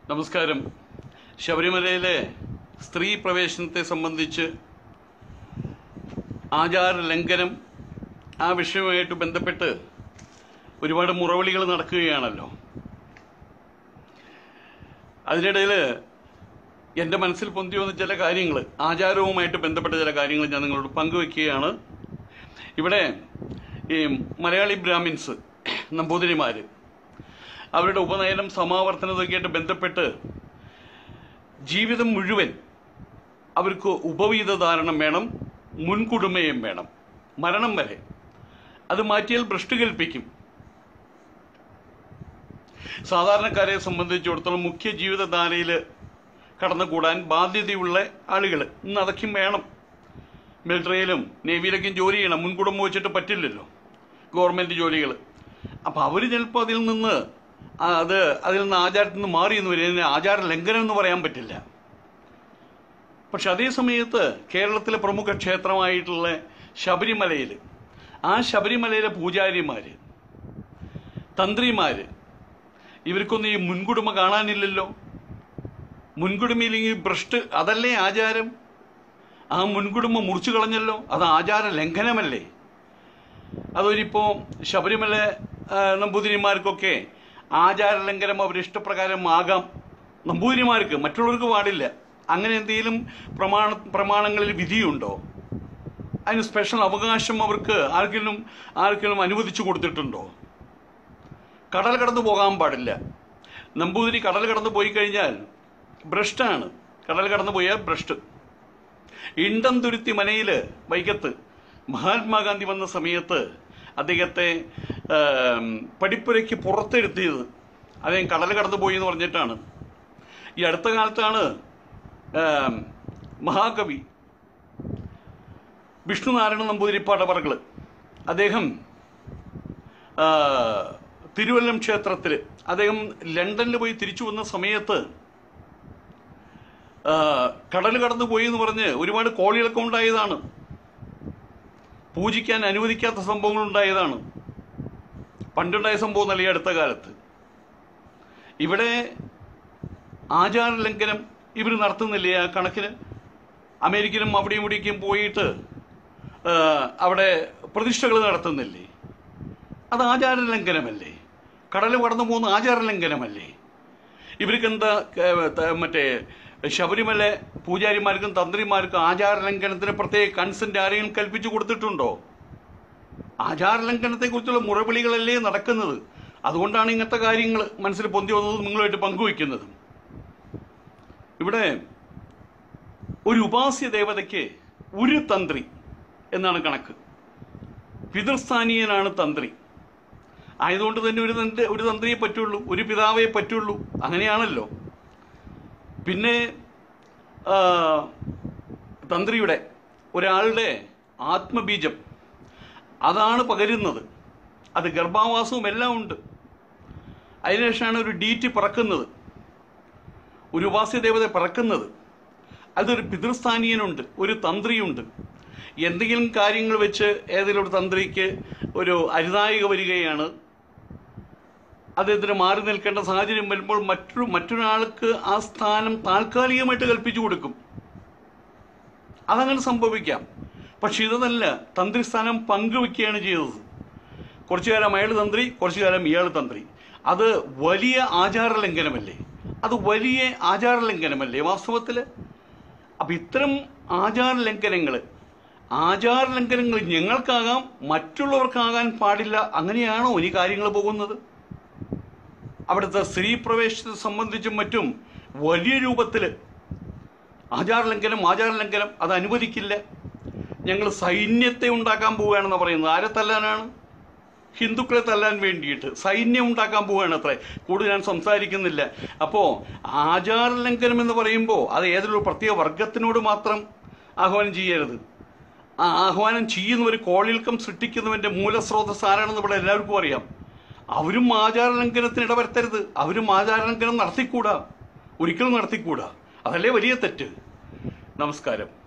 നമസ്കാരം ശബരിമലയിലെ സ്ത്രീ പ്രവേശനത്തെ സംബന്ധിച്ച് ആചാര ലംഘനം ആ വിഷയവുമായിട്ട് ബന്ധപ്പെട്ട് ഒരുപാട് മുറവിളികൾ നടക്കുകയാണല്ലോ അതിനിടയിൽ എൻ്റെ മനസ്സിൽ പൊന്തി വന്ന ചില കാര്യങ്ങൾ ആചാരവുമായിട്ട് ബന്ധപ്പെട്ട ചില കാര്യങ്ങൾ ഞാൻ നിങ്ങളോട് പങ്കുവെക്കുകയാണ് ഇവിടെ ഈ മലയാളി ബ്രാഹ്മിൻസ് നമ്പൂതിരിമാർ അവരുടെ ഉപനയനം സമാവർത്തനതൊക്കെയായിട്ട് ബന്ധപ്പെട്ട് ജീവിതം മുഴുവൻ അവർക്ക് ഉപവീത ധാരണം വേണം മുൻകുടുമയും വേണം മരണം വരെ അത് മാറ്റിയാൽ ഭ്രഷ്ട് കൽപ്പിക്കും സാധാരണക്കാരെ സംബന്ധിച്ചിടത്തോളം മുഖ്യ ജീവിതധാരയിൽ കടന്നുകൂടാൻ ബാധ്യതയുള്ള ആളുകൾ ഇന്ന് അതൊക്കെയും വേണം മിലിറ്ററിയിലും നേവിയിലൊക്കെയും ജോലി ചെയ്യണം മുൻകുടുംബം വെച്ചിട്ട് പറ്റില്ലല്ലോ ഗവൺമെൻറ് ജോലികൾ അപ്പോൾ അവർ ചിലപ്പോൾ അതിൽ നിന്ന് ആ, അത് അതിൽ നിന്ന് ആചാരത്തിൽ നിന്ന് മാറി എന്ന് വരും ഇതിന് ആചാര ലംഘനം എന്ന് പറയാൻ പറ്റില്ല പക്ഷെ അതേ സമയത്ത് കേരളത്തിലെ പ്രമുഖ ക്ഷേത്രമായിട്ടുള്ള ശബരിമലയിൽ ആ ശബരിമലയിലെ പൂജാരിമാർ തന്ത്രിമാർ ഇവർക്കൊന്നും ഈ മുൻകുടുമ കാണാനില്ലല്ലോ മുൻകുടുമയില്ലെങ്കിൽ ഭ്രഷ്ട് അതല്ലേ ആചാരം ആ മുൻകുടുംബം മുറിച്ചു കളഞ്ഞല്ലോ അത് ആചാര ലംഘനമല്ലേ അതൊരിപ്പോ ശബരിമല ആ, നമ്പൂതിരിമാർക്കൊക്കെ ആചാര ലംഘനം അവരുടെ ഇഷ്ടപ്രകാരം ആകാം നമ്പൂതിരിമാർക്ക് മറ്റുള്ളവർക്ക് പാടില്ല അങ്ങനെ എന്തെങ്കിലും പ്രമാണ പ്രമാണങ്ങളിൽ വിധിയുണ്ടോ അതിന് സ്പെഷ്യൽ അവകാശം അവർക്ക് ആർക്കെങ്കിലും ആർക്കെങ്കിലും അനുവദിച്ചു കൊടുത്തിട്ടുണ്ടോ കടൽ കടന്നു പോകാൻ പാടില്ല നമ്പൂതിരി കടൽ കടന്നു പോയി കഴിഞ്ഞാൽ ഭ്രഷ്ടാണ് കടൽ കടന്നു പോയാൽ ഭ്രഷ്ട് ഇണ്ടം തുരുത്തി മനയിൽ വൈക്കത്ത് മഹാത്മാഗാന്ധി വന്ന സമയത്ത് അദ്ദേഹത്തെ ആം, പടിപ്പുരയ്ക്ക് പുറത്തെടുത്തിയത് അദ്ദേഹം കടൽ കടന്നു പോയി എന്ന് പറഞ്ഞിട്ടാണ് ഈ അടുത്ത കാലത്താണ് ആം, മഹാകവി വിഷ്ണുനാരായണ നമ്പൂതിരിപ്പാട് അവർകൾ അദ്ദേഹം ആ, തിരുവല്ലം ക്ഷേത്രത്തിൽ അദ്ദേഹം ലണ്ടനിൽ പോയി തിരിച്ചു വന്ന സമയത്ത് ആ, കടൽ കടന്നു പോയി എന്ന് പറഞ്ഞ് ഒരുപാട് കോളികളൊക്കെ ഉണ്ടായതാണ് പൂജിക്കാൻ അനുവദിക്കാത്ത സംഭവങ്ങൾ ഉണ്ടായതാണ് പണ്ടുണ്ടായ സംഭവം നല്ല ഈ അടുത്ത കാലത്ത് ഇവിടെ ആചാര ലംഘനം ഇവർ നടത്തുന്നില്ലേ ആ കണക്കിന് അമേരിക്കയിലും അവിടെയും ഇവിടേക്കും പോയിട്ട് ആ, അവിടെ പ്രതിഷ്ഠകൾ നടത്തുന്നില്ലേ അത് ആചാര ലംഘനമല്ലേ കടൽ കടന്നു പോകുന്ന ആചാര ലംഘനമല്ലേ ഇവർക്ക് എന്താ മറ്റേ ശബരിമല പൂജാരിമാർക്കും തന്ത്രിമാർക്കും ആചാര ലംഘനത്തിന് പ്രത്യേക കൺസെന്റ് ആരെങ്കിലും കൽപ്പിച്ചു കൊടുത്തിട്ടുണ്ടോ ആചാര ലംഘനത്തെക്കുറിച്ചുള്ള മുറവിളികളല്ലേ നടക്കുന്നത് അതുകൊണ്ടാണ് ഇങ്ങനത്തെ കാര്യങ്ങൾ മനസ്സിൽ പൊന്തി വന്നതും നിങ്ങളുമായിട്ട് പങ്കുവയ്ക്കുന്നതും ഇവിടെ ഒരു ഉപാസ്യ ദേവതയ്ക്ക് ഒരു തന്ത്രി എന്നാണ് കണക്ക് പിതൃസ്ഥാനീയനാണ് തന്ത്രി ആയതുകൊണ്ട് തന്നെ ഒരു തന്ത്രി ഒരു തന്ത്രിയെ പറ്റുള്ളൂ ഒരു പിതാവേ പറ്റുള്ളൂ അങ്ങനെയാണല്ലോ പിന്നെ ആ, തന്ത്രിയുടെ ഒരാളുടെ ആത്മബീജം അതാണ് പകരുന്നത് അത് ഗർഭാവാസവും എല്ലാം ഉണ്ട് അതിനുശേഷമാണ് ഒരു ഡീറ്റി പറക്കുന്നത് ഒരു ഉപാസ്യ ദേവത പറക്കുന്നത് അതൊരു പിതൃസ്ഥാനീയനുണ്ട് ഒരു തന്ത്രിയുണ്ട് എന്തെങ്കിലും കാര്യങ്ങൾ വെച്ച് ഏതെങ്കിലും ഒരു തന്ത്രിക്ക് ഒരു അരുതായിക വരികയാണ് അദ്ദേഹത്തിന് മാറി നിൽക്കേണ്ട സാഹചര്യം വരുമ്പോൾ മറ്റൊരു മറ്റൊരാൾക്ക് ആ സ്ഥാനം താൽക്കാലികമായിട്ട് കൽപ്പിച്ചു കൊടുക്കും അതങ്ങനെ സംഭവിക്കാം പക്ഷെ ഇതല്ല തന്ത്രി സ്ഥാനം പങ്കുവെക്കുകയാണ് ചെയ്തത് കുറച്ചു കാലം അയാൾ തന്ത്രി കുറച്ചു കാലം ഇയാൾ തന്ത്രി അത് വലിയ ആചാര ലംഘനമല്ലേ അത് വലിയ ആചാര ലംഘനമല്ലേ വാസ്തവത്തിൽ അപ്പൊ ഇത്തരം ആചാര ലംഘനങ്ങൾ ആചാര ലംഘനങ്ങൾ ഞങ്ങൾക്കാകാം മറ്റുള്ളവർക്കാകാൻ പാടില്ല അങ്ങനെയാണോ ഇനി കാര്യങ്ങൾ പോകുന്നത് അവിടുത്തെ സ്ത്രീ പ്രവേശനത്തെ സംബന്ധിച്ചും മറ്റും വലിയ രൂപത്തിൽ ആചാര ലംഘനം ആചാര ലംഘനം അത് അനുവദിക്കില്ല ഞങ്ങൾ സൈന്യത്തെ ഉണ്ടാക്കാൻ പോവുകയാണെന്ന് പറയുന്നത് ആരെ തല്ലാനാണ് ഹിന്ദുക്കളെ തല്ലാൻ വേണ്ടിയിട്ട് സൈന്യം ഉണ്ടാക്കാൻ പോവുകയാണ് അത്രേ കൂടുതൽ ഞാൻ സംസാരിക്കുന്നില്ല അപ്പോൾ ആചാര ലംഘനം എന്ന് പറയുമ്പോൾ അത് ഏതൊരു പ്രത്യേക വർഗത്തിനോട് മാത്രം ആഹ്വാനം ചെയ്യരുത് ആ ആഹ്വാനം ചെയ്യുന്നവർ കോളിൽക്കം സൃഷ്ടിക്കുന്നവന്റെ മൂലസ്രോതസ് ആരാണെന്ന് ഇവിടെ എല്ലാവർക്കും അറിയാം അവരും ആചാര ലംഘനത്തിന് ഇടവരുത്തരുത് അവരും ആചാര ലംഘനം നടത്തിക്കൂടാ ഒരിക്കലും നടത്തിക്കൂടാ അതല്ലേ വലിയ തെറ്റ് നമസ്കാരം